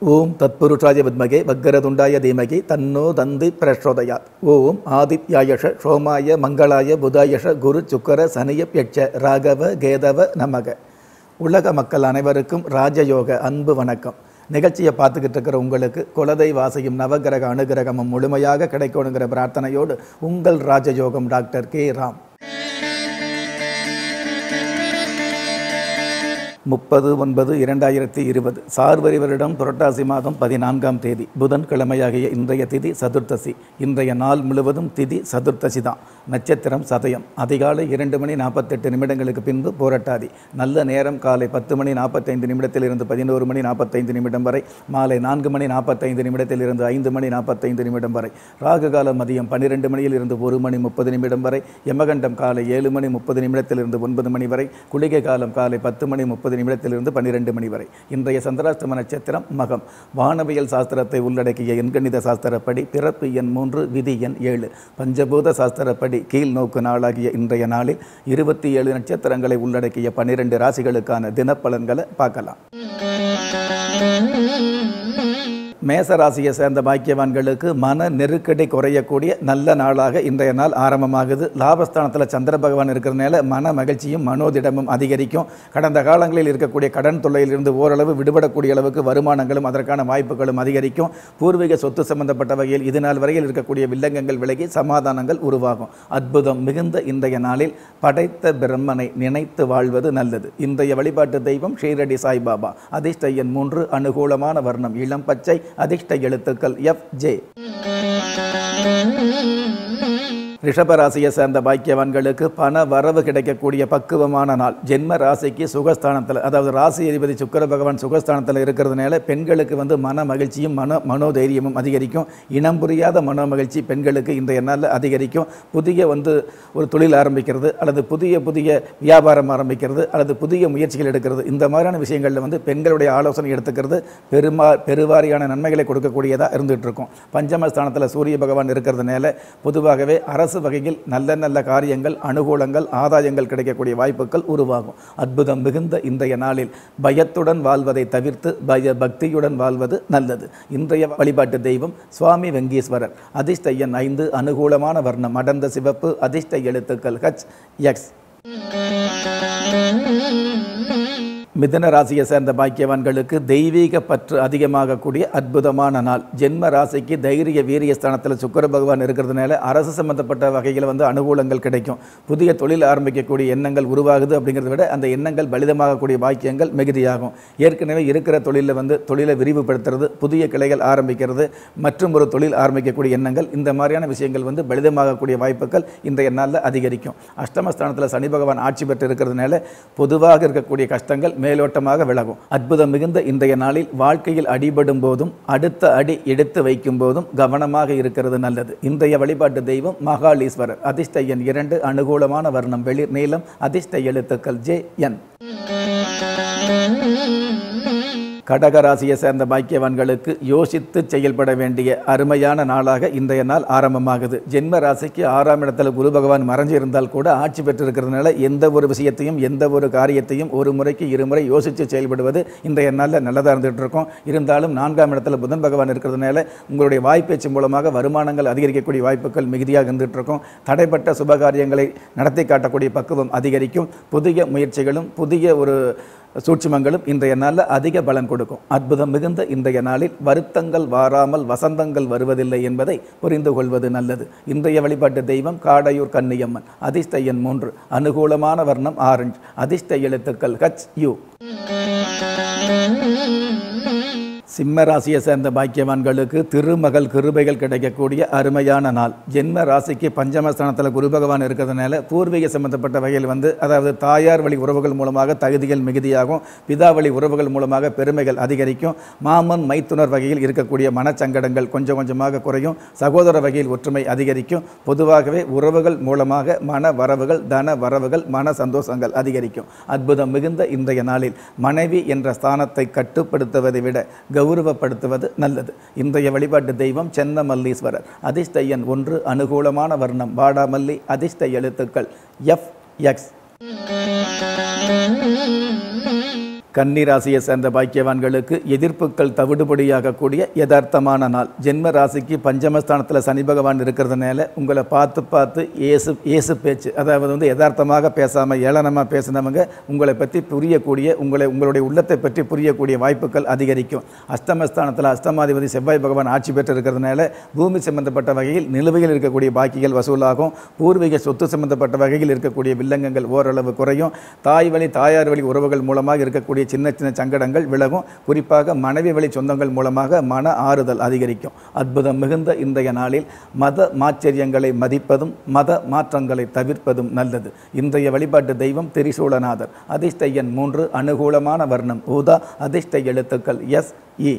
ஓம் தத்புருஷாய வித்மகே வக்கரதுண்டாய தீமகி தன்னோ தந்தி பிரச்சோதயாத் ஓம் ஆதித்யாயஷ சோமாய மங்களாய புதாயஷ குரு சுக்கர சனியப்யட்ச ராகவ கேதவ நமக உலக மக்கள் அனைவருக்கும் ராஜயோக அன்பு வணக்கம் நிகழ்ச்சியை பார்த்துக்கிட்டு இருக்கிற உங்களுக்கு குலதை வாசியும் நவகிரக அனுகிரகமும் முழுமையாக கிடைக்கணுங்கிற பிரார்த்தனையோடு உங்கள் ராஜயோகம் டாக்டர் கே ராம் முப்பது ஒன்பது இரண்டாயிரத்தி இருபது சார்வரி வருடம் புரட்டாசி மாதம் பதினான்காம் தேதி புதன்கிழமையாகிய இன்றைய திதி சதுர்த்தசி இன்றைய நாள் முழுவதும் திதி சதுர்த்தசி தான் நட்சத்திரம் சதயம் அதிகாலை இரண்டு மணி நாற்பத்தெட்டு நிமிடங்களுக்கு பின்பு போராட்டாதி நல்ல நேரம் காலை பத்து மணி நாற்பத்தைந்து நிமிடத்தில் இருந்து பதினோரு மணி நாற்பத்தைந்து நிமிடம் வரை மாலை நான்கு மணி நாற்பத்தைந்து நிமிடத்தில் இருந்து ஐந்து மணி நாற்பத்தைந்து நிமிடம் வரை ராகு காலம் மதியம் பன்னிரெண்டு மணியில் இருந்து ஒரு மணி முப்பது நிமிடம் வரை யமகண்டம் காலை ஏழு மணி முப்பது நிமிடத்தில் இருந்து ஒன்பது மணி வரை குளிகை காலம் காலை பத்து மணி முப்பது நிமிடத்திலிருந்து பன்னிரெண்டு மணி வரை இன்றைய சந்திராஷ்டம நட்சத்திரம் மகம் வானவியல் சாஸ்திரத்தை உள்ளடக்கிய எண்கணித சாஸ்திரப்படி பிறப்பு எண் மூன்று விதி எண் ஏழு பஞ்சபூத சாஸ்திரப்படி கீழ் நோக்கு நாளாகிய இன்றைய நாளில் இருபத்தி ஏழு நட்சத்திரங்களை உள்ளடக்கிய பன்னிரெண்டு ராசிகளுக்கான தினப்பலன்களை பார்க்கலாம் மேச ராசியை சேர்ந்த பாக்கியவான்களுக்கு மன நெருக்கடி குறையக்கூடிய நல்ல நாளாக இன்றைய நாள் ஆரம்பமாகுது லாபஸ்தானத்தில் சந்திர பகவான் இருக்கிறதுனால மன மகிழ்ச்சியும் மனோதிடமும் அதிகரிக்கும் கடந்த காலங்களில் இருக்கக்கூடிய கடன் தொல்லையிலிருந்து ஓரளவு விடுபடக்கூடிய அளவுக்கு வருமானங்களும் அதற்கான வாய்ப்புகளும் அதிகரிக்கும் பூர்வீக சொத்து சம்பந்தப்பட்ட வகையில் இது நாள் வரையில் இருக்கக்கூடிய வில்லங்கங்கள் விலகி சமாதானங்கள் உருவாகும் அற்புதம் மிகுந்த இன்றைய நாளில் படைத்த பிரம்மனை நினைத்து வாழ்வது நல்லது இன்றைய வழிபாட்டு தெய்வம் ஷீரடி சாய்பாபா அதிர்ஷ்ட எண் மூன்று அனுகூலமான வர்ணம் இளம் பச்சை அதிர்ஷ்ட எழுத்துக்கள் எஃப் ஜே ரிஷபராசியை சேர்ந்த பாக்கியவான்களுக்கு பண வரவு கிடைக்கக்கூடிய பக்குவமான நாள் ஜென்ம ராசிக்கு சுகஸ்தானத்தில் அதாவது ராசி அதிபதி சுக்கர பகவான் சுகஸ்தானத்தில் இருக்கிறதுனால பெண்களுக்கு வந்து மன மகிழ்ச்சியும் மன மனோதைரியமும் அதிகரிக்கும் இனம் புரியாத மனோ மகிழ்ச்சி பெண்களுக்கு இன்றைய நாளில் அதிகரிக்கும் புதிய வந்து ஒரு தொழில் ஆரம்பிக்கிறது அல்லது புதிய புதிய வியாபாரம் ஆரம்பிக்கிறது அல்லது புதிய முயற்சிகள் எடுக்கிறது இந்த மாதிரியான விஷயங்களில் வந்து பெண்களுடைய ஆலோசனை எடுத்துக்கிறது பெருமா பெருவாரியான நன்மைகளை கொடுக்கக்கூடியதாக இருந்துகிட்டு இருக்கும் பஞ்சமஸ்தானத்தில் சூரிய பகவான் இருக்கிறதுனால பொதுவாகவே அரசு அரசு வகையில் நல்ல நல்ல காரியங்கள் அனுகூலங்கள் ஆதாயங்கள் கிடைக்கக்கூடிய வாய்ப்புகள் உருவாகும் அற்புதம் மிகுந்த இன்றைய நாளில் பயத்துடன் வாழ்வதை தவிர்த்து பய பக்தியுடன் வாழ்வது நல்லது இன்றைய வழிபாட்டு தெய்வம் சுவாமி வெங்கீஸ்வரர் அதிர்ஷ்ட எண் ஐந்து அனுகூலமான வர்ணம் அடர்ந்த சிவப்பு அதிர்ஷ்ட எழுத்துக்கள் ஹச் எக்ஸ் மிதன ராசியை சேர்ந்த பாக்கியவான்களுக்கு தெய்வீக பற்று அதிகமாகக்கூடிய அற்புதமான நாள் ஜென்ம ராசிக்கு தைரிய வீரிய ஸ்தானத்தில் சுக்கர பகவான் இருக்கிறதுனால அரசு சம்பந்தப்பட்ட வகையில் வந்து அனுகூலங்கள் கிடைக்கும் புதிய தொழில் ஆரம்பிக்கக்கூடிய எண்ணங்கள் உருவாகுது அப்படிங்கிறத விட அந்த எண்ணங்கள் பலிதமாகக்கூடிய பாக்கியங்கள் மிகுதியாகும் ஏற்கனவே இருக்கிற தொழிலில் வந்து தொழிலை விரிவுபடுத்துறது புதிய கிளைகள் ஆரம்பிக்கிறது மற்றும் ஒரு தொழில் ஆரம்பிக்கக்கூடிய எண்ணங்கள் இந்த மாதிரியான விஷயங்கள் வந்து பலிதமாகக்கூடிய வாய்ப்புகள் இன்றைய நாளில் அதிகரிக்கும் அஷ்டமஸ்தானத்தில் சனி பகவான் ஆட்சி பெற்று இருக்கிறதுனால பொதுவாக இருக்கக்கூடிய கஷ்டங்கள் மேலோட்டமாக விலகும் அற்புதம் மிகுந்த இன்றைய நாளில் வாழ்க்கையில் அடிபடும் போதும் அடுத்த அடி எடுத்து வைக்கும் போதும் கவனமாக இருக்கிறது நல்லது இன்றைய வழிபாட்டு தெய்வம் மகாலீஸ்வரர் அதிர்ஷ்ட எண் இரண்டு அனுகூலமான வர்ணம் வெளிர் நீளம் அதிர்ஷ்ட எழுத்துக்கள் ஜே என் கடகராசியை சேர்ந்த பாக்கியவான்களுக்கு யோசித்து செயல்பட வேண்டிய அருமையான நாளாக இன்றைய நாள் ஆரம்பமாகுது ஜென்ம ராசிக்கு ஆறாம் இடத்துல குரு பகவான் மறைஞ்சு இருந்தால் கூட ஆட்சி பெற்றிருக்கிறதுனால எந்த ஒரு விஷயத்தையும் எந்த ஒரு காரியத்தையும் ஒரு முறைக்கு இருமுறை யோசித்து செயல்படுவது இன்றைய நாளில் நல்லதாக இருந்துகிட்டு இருக்கும் இருந்தாலும் நான்காம் இடத்துல புதன் பகவான் இருக்கிறதுனால உங்களுடைய வாய்ப்பேச்சு மூலமாக வருமானங்கள் அதிகரிக்கக்கூடிய வாய்ப்புகள் மிகுதியாக இருந்துகிட்டு இருக்கும் தடைப்பட்ட சுபகாரியங்களை நடத்தி காட்டக்கூடிய பக்குவம் அதிகரிக்கும் புதிய முயற்சிகளும் புதிய ஒரு சூட்சுமங்களும் இன்றைய நாளில் அதிக பலன் கொடுக்கும் அற்புதம் மிகுந்த இன்றைய நாளில் வருத்தங்கள் வாராமல் வசந்தங்கள் வருவதில்லை என்பதை புரிந்து கொள்வது நல்லது இன்றைய வழிபாட்டு தெய்வம் காடையூர் கன்னியம்மன் அதிர்ஷ்ட எண் மூன்று அனுகூலமான வர்ணம் ஆரஞ்சு அதிர்ஷ்ட எழுத்துக்கள் ஹச் யூ சிம்ம ராசியை சேர்ந்த பாக்கியவான்களுக்கு திருமகள் கிருபைகள் கிடைக்கக்கூடிய அருமையான நாள் ஜென்ம ராசிக்கு பஞ்சமஸ்தானத்தில் குரு பகவான் இருக்கிறதுனால பூர்வீக சம்பந்தப்பட்ட வகையில் வந்து அதாவது தாயார் வழி உறவுகள் மூலமாக தகுதிகள் மிகுதியாகும் பிதா வழி உறவுகள் மூலமாக பெருமைகள் அதிகரிக்கும் மாமன் மைத்துனர் வகையில் இருக்கக்கூடிய மனச்சங்கடங்கள் கொஞ்சம் கொஞ்சமாக குறையும் சகோதர வகையில் ஒற்றுமை அதிகரிக்கும் பொதுவாகவே உறவுகள் மூலமாக மன வரவுகள் தன வரவுகள் மன சந்தோஷங்கள் அதிகரிக்கும் அற்புதம் மிகுந்த இன்றைய நாளில் மனைவி என்ற ஸ்தானத்தை கட்டுப்படுத்துவதை விட கௌரவப்படுத்துவது நல்லது இன்றைய வழிபாட்டு தெய்வம் சென்ன மல்லீஸ்வரர் அதிர்ஷ்ட எண் ஒன்று அனுகூலமான வர்ணம் வாடாமல்லி அதிர்ஷ்ட எழுத்துக்கள் எஃப் எக்ஸ் கன்னி ராசியை சேர்ந்த பாக்கியவான்களுக்கு எதிர்ப்புகள் தவிடுபடியாகக்கூடிய யதார்த்தமான நாள் ஜென்ம ராசிக்கு பஞ்சமஸ்தானத்தில் சனி பகவான் இருக்கிறதுனால உங்களை பார்த்து பார்த்து ஏசு ஏசு பேச்சு அதாவது வந்து யதார்த்தமாக பேசாமல் ஏளனமாக பேசினவங்க உங்களை பற்றி புரியக்கூடிய உங்களை உங்களுடைய உள்ளத்தை பற்றி புரியக்கூடிய வாய்ப்புகள் அதிகரிக்கும் அஷ்டமஸ்தானத்தில் அஷ்டமாதிபதி செவ்வாய் பகவான் ஆட்சி பெற்று இருக்கிறதுனால பூமி சம்பந்தப்பட்ட வகையில் நிலுவையில் இருக்கக்கூடிய பாக்கிகள் வசூலாகும் பூர்வீக சொத்து சம்பந்தப்பட்ட வகையில் இருக்கக்கூடிய வில்லங்கங்கள் ஓரளவு குறையும் தாய் வழி தாயார் வழி உறவுகள் மூலமாக இருக்கக்கூடிய சின்ன சின்ன சங்கடங்கள் விலகும் குறிப்பாக மனைவி வழி சொந்தங்கள் மூலமாக மன ஆறுதல் அதிகரிக்கும் அற்புதம் மிகுந்த இன்றைய நாளில் மத மாச்சரியங்களை மதிப்பதும் மத மாற்றங்களை தவிர்ப்பதும் நல்லது இன்றைய வழிபாட்டு தெய்வம் திரிசூலநாதர் அதிர்ஷ்ட எண் மூன்று அனுகூலமான வர்ணம் ஊதா அதிர்ஷ்ட எழுத்துக்கள் எஸ் இ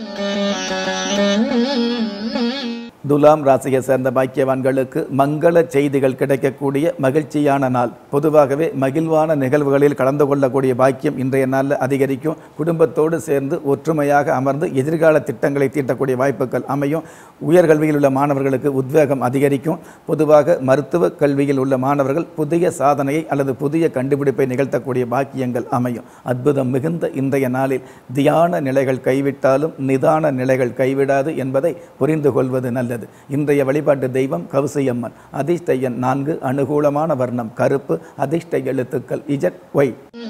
துலாம் ராசியை சேர்ந்த பாக்கியவான்களுக்கு மங்கள செய்திகள் கிடைக்கக்கூடிய மகிழ்ச்சியான நாள் பொதுவாகவே மகிழ்வான நிகழ்வுகளில் கலந்து கொள்ளக்கூடிய பாக்கியம் இன்றைய நாளில் அதிகரிக்கும் குடும்பத்தோடு சேர்ந்து ஒற்றுமையாக அமர்ந்து எதிர்கால திட்டங்களை தீட்டக்கூடிய வாய்ப்புகள் அமையும் உயர்கல்வியில் உள்ள மாணவர்களுக்கு உத்வேகம் அதிகரிக்கும் பொதுவாக மருத்துவ கல்வியில் உள்ள மாணவர்கள் புதிய சாதனையை அல்லது புதிய கண்டுபிடிப்பை நிகழ்த்தக்கூடிய பாக்கியங்கள் அமையும் அற்புதம் மிகுந்த இன்றைய நாளில் தியான நிலைகள் கைவிட்டாலும் நிதான நிலைகள் கைவிடாது என்பதை புரிந்து கொள்வது நல்லது இன்றைய வழிபாட்டு தெய்வம் கவுசியம்மன் அதிர்ஷ்ட எண் நான்கு அனுகூலமான வர்ணம் கருப்பு அதிர்ஷ்ட எழுத்துக்கள் இஜட் ஒய்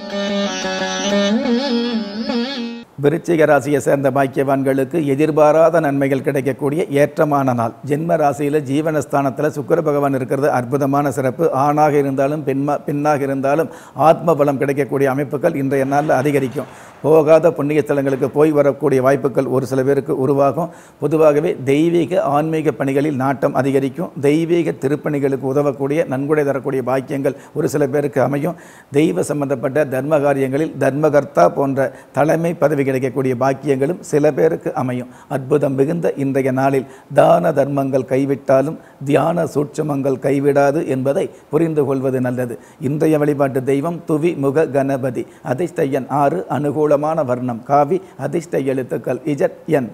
விருச்சிக ராசியை சேர்ந்த பாக்கியவான்களுக்கு எதிர்பாராத நன்மைகள் கிடைக்கக்கூடிய ஏற்றமான நாள் ஜென்ம ராசியில் ஜீவனஸ்தானத்தில் சுக்கிர பகவான் இருக்கிறது அற்புதமான சிறப்பு ஆணாக இருந்தாலும் பெண்மா பெண்ணாக இருந்தாலும் ஆத்ம பலம் கிடைக்கக்கூடிய அமைப்புகள் இன்றைய நாளில் அதிகரிக்கும் போகாத புண்ணிய ஸ்தலங்களுக்கு போய் வரக்கூடிய வாய்ப்புகள் ஒரு சில பேருக்கு உருவாகும் பொதுவாகவே தெய்வீக ஆன்மீக பணிகளில் நாட்டம் அதிகரிக்கும் தெய்வீக திருப்பணிகளுக்கு உதவக்கூடிய நன்கொடை தரக்கூடிய பாக்கியங்கள் ஒரு சில பேருக்கு அமையும் தெய்வ சம்பந்தப்பட்ட தர்ம காரியங்களில் தர்மகர்த்தா போன்ற தலைமை பதவி கிடைக்கக்கூடிய பாக்கியங்களும் சில பேருக்கு அமையும் அற்புதம் மிகுந்த இன்றைய நாளில் தான தர்மங்கள் கைவிட்டாலும் தியான சூட்சமங்கள் கைவிடாது என்பதை புரிந்து கொள்வது நல்லது இன்றைய வழிபாட்டு தெய்வம் துவி முக கணபதி அதிர்ஷ்ட எண் ஆறு அனுகூலமான வர்ணம் காவி அதிர்ஷ்ட எழுத்துக்கள் இஜட் என்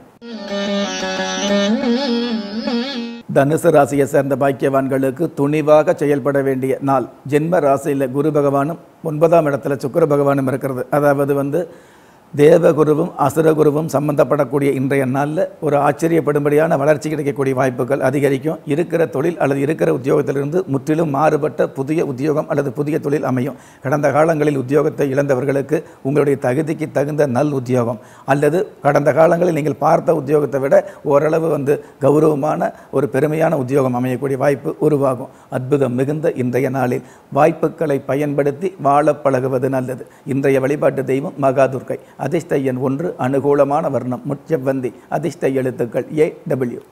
தனுசு ராசியை சேர்ந்த பாக்கியவான்களுக்கு துணிவாக செயல்பட வேண்டிய நாள் ஜென்ம ராசியில் குரு பகவானும் ஒன்பதாம் இடத்துல சுக்கிர பகவானும் இருக்கிறது அதாவது வந்து தேவகுருவும் அசுரகுருவும் சம்பந்தப்படக்கூடிய இன்றைய நாளில் ஒரு ஆச்சரியப்படும்படியான வளர்ச்சி கிடைக்கக்கூடிய வாய்ப்புகள் அதிகரிக்கும் இருக்கிற தொழில் அல்லது இருக்கிற உத்தியோகத்திலிருந்து முற்றிலும் மாறுபட்ட புதிய உத்தியோகம் அல்லது புதிய தொழில் அமையும் கடந்த காலங்களில் உத்தியோகத்தை இழந்தவர்களுக்கு உங்களுடைய தகுதிக்கு தகுந்த நல் உத்தியோகம் அல்லது கடந்த காலங்களில் நீங்கள் பார்த்த உத்தியோகத்தை விட ஓரளவு வந்து கௌரவமான ஒரு பெருமையான உத்தியோகம் அமையக்கூடிய வாய்ப்பு உருவாகும் அற்புதம் மிகுந்த இன்றைய நாளில் வாய்ப்புகளை பயன்படுத்தி வாழ பழகுவது நல்லது இன்றைய வழிபாட்டு தெய்வம் மகாதுர்கை அதிர்ஷ்ட எண் ஒன்று அனுகூலமான வர்ணம் முச்சவந்தி அதிர்ஷ்ட எழுத்துக்கள் ஏ டபிள்யூ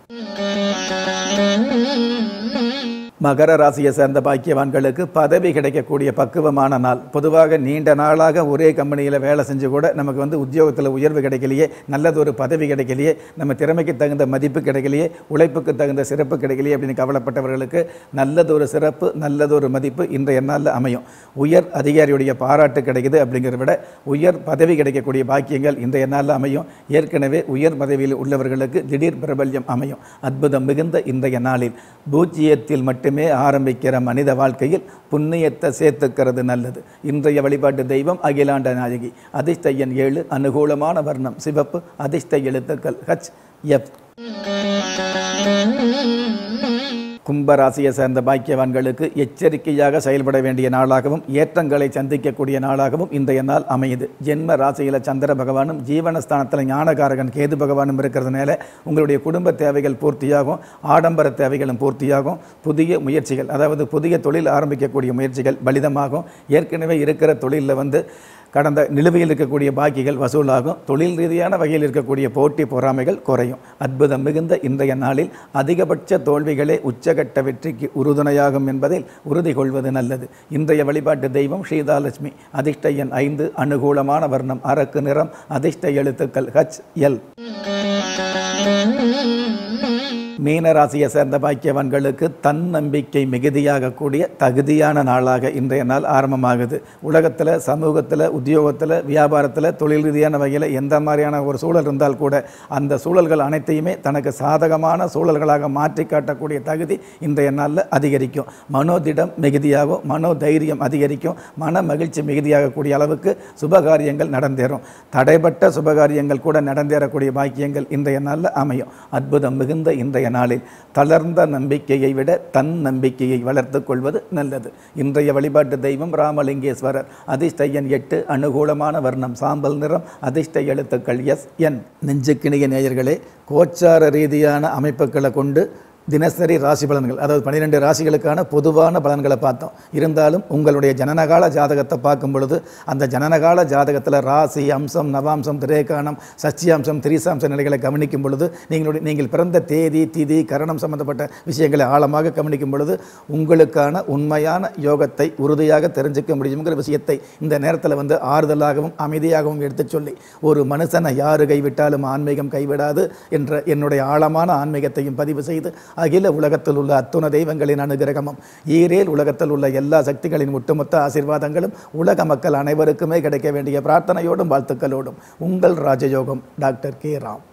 மகர ராசியை சேர்ந்த பாக்கியவான்களுக்கு பதவி கிடைக்கக்கூடிய பக்குவமான நாள் பொதுவாக நீண்ட நாளாக ஒரே கம்பெனியில் வேலை செஞ்சு கூட நமக்கு வந்து உத்தியோகத்தில் உயர்வு கிடைக்கலையே நல்லதொரு பதவி கிடைக்கலையே நம்ம திறமைக்கு தகுந்த மதிப்பு கிடைக்கலையே உழைப்புக்கு தகுந்த சிறப்பு கிடைக்கலையே அப்படின்னு கவலைப்பட்டவர்களுக்கு நல்லதொரு சிறப்பு நல்லதொரு மதிப்பு இன்றைய நாளில் அமையும் உயர் அதிகாரியுடைய பாராட்டு கிடைக்குது அப்படிங்கிறத விட உயர் பதவி கிடைக்கக்கூடிய பாக்கியங்கள் இன்றைய நாளில் அமையும் ஏற்கனவே உயர் பதவியில் உள்ளவர்களுக்கு திடீர் பிரபல்யம் அமையும் அற்புதம் மிகுந்த இன்றைய நாளில் பூஜ்ஜியத்தில் மட்டுமே ஆரம்பிக்கிற மனித வாழ்க்கையில் புண்ணியத்தை சேர்த்துக்கிறது நல்லது இன்றைய வழிபாட்டு தெய்வம் அகிலாண்ட நாயகி அதிர்ஷ்ட எண் ஏழு அனுகூலமான வர்ணம் சிவப்பு அதிர்ஷ்ட எழுத்துக்கள் ஹச் எஃப் கும்பராசியை சேர்ந்த பாக்கியவான்களுக்கு எச்சரிக்கையாக செயல்பட வேண்டிய நாளாகவும் ஏற்றங்களை சந்திக்கக்கூடிய நாளாகவும் இன்றைய நாள் அமையுது ஜென்ம ராசியில் சந்திர பகவானும் ஜீவனஸ்தானத்தில் ஞானகாரகன் கேது பகவானும் இருக்கிறதுனால உங்களுடைய குடும்ப தேவைகள் பூர்த்தியாகும் ஆடம்பர தேவைகளும் பூர்த்தியாகும் புதிய முயற்சிகள் அதாவது புதிய தொழில் ஆரம்பிக்கக்கூடிய முயற்சிகள் பலிதமாகும் ஏற்கனவே இருக்கிற தொழிலில் வந்து கடந்த நிலுவையில் இருக்கக்கூடிய பாக்கிகள் வசூலாகும் தொழில் ரீதியான வகையில் இருக்கக்கூடிய போட்டி பொறாமைகள் குறையும் அற்புதம் மிகுந்த இன்றைய நாளில் அதிகபட்ச தோல்விகளே உச்சகட்ட வெற்றிக்கு உறுதுணையாகும் என்பதில் உறுதி கொள்வது நல்லது இன்றைய வழிபாட்டு தெய்வம் ஸ்ரீதாலட்சுமி அதிர்ஷ்ட எண் ஐந்து அனுகூலமான வர்ணம் அரக்கு நிறம் அதிர்ஷ்ட எழுத்துக்கள் ஹச் எல் மீன ராசியை சேர்ந்த பாக்கியவான்களுக்கு தன்னம்பிக்கை மிகுதியாகக்கூடிய தகுதியான நாளாக இன்றைய நாள் ஆரம்பமாகுது உலகத்தில் சமூகத்தில் உத்தியோகத்தில் வியாபாரத்தில் தொழில் ரீதியான வகையில் எந்த மாதிரியான ஒரு சூழல் இருந்தால் கூட அந்த சூழல்கள் அனைத்தையுமே தனக்கு சாதகமான சூழல்களாக மாற்றி காட்டக்கூடிய தகுதி இன்றைய நாளில் அதிகரிக்கும் மனோதிடம் மிகுதியாகும் மனோ தைரியம் அதிகரிக்கும் மன மகிழ்ச்சி மிகுதியாகக்கூடிய அளவுக்கு சுபகாரியங்கள் நடந்தேறும் தடைப்பட்ட சுபகாரியங்கள் கூட நடந்தேறக்கூடிய பாக்கியங்கள் இன்றைய நாளில் அமையும் அற்புதம் மிகுந்த இன்றைய நாளில் தளர்ந்த நம்பிக்கையை விட தன் நம்பிக்கையை வளர்த்து கொள்வது நல்லது இன்றைய வழிபாட்டு தெய்வம் ராமலிங்கேஸ்வரர் அதிர்ஷ்ட எண் எட்டு அனுகூலமான வர்ணம் சாம்பல் நிறம் அதிர்ஷ்ட எழுத்துக்கள் எஸ் என் நெஞ்சுக்கிணிய நேயர்களே கோச்சார ரீதியான அமைப்புகளை கொண்டு தினசரி ராசி பலன்கள் அதாவது பன்னிரெண்டு ராசிகளுக்கான பொதுவான பலன்களை பார்த்தோம் இருந்தாலும் உங்களுடைய ஜனனகால ஜாதகத்தை பார்க்கும் பொழுது அந்த ஜனனகால ஜாதகத்தில் ராசி அம்சம் நவாம்சம் திரேகானம் சச்சியாம்சம் திரிசாம்ச நிலைகளை கவனிக்கும் பொழுது நீங்களுடைய நீங்கள் பிறந்த தேதி திதி கரணம் சம்பந்தப்பட்ட விஷயங்களை ஆழமாக கவனிக்கும் பொழுது உங்களுக்கான உண்மையான யோகத்தை உறுதியாக தெரிஞ்சுக்க முடியுங்கிற விஷயத்தை இந்த நேரத்தில் வந்து ஆறுதலாகவும் அமைதியாகவும் எடுத்துச் சொல்லி ஒரு மனுஷனை யாரு கைவிட்டாலும் ஆன்மீகம் கைவிடாது என்ற என்னுடைய ஆழமான ஆன்மீகத்தையும் பதிவு செய்து அகில உலகத்தில் உள்ள அத்துண தெய்வங்களின் அனுகிரகமும் ஈரேல் உலகத்தில் உள்ள எல்லா சக்திகளின் ஒட்டுமொத்த ஆசீர்வாதங்களும் உலக மக்கள் அனைவருக்குமே கிடைக்க வேண்டிய பிரார்த்தனையோடும் வாழ்த்துக்களோடும் உங்கள் ராஜயோகம் டாக்டர் கே ராம்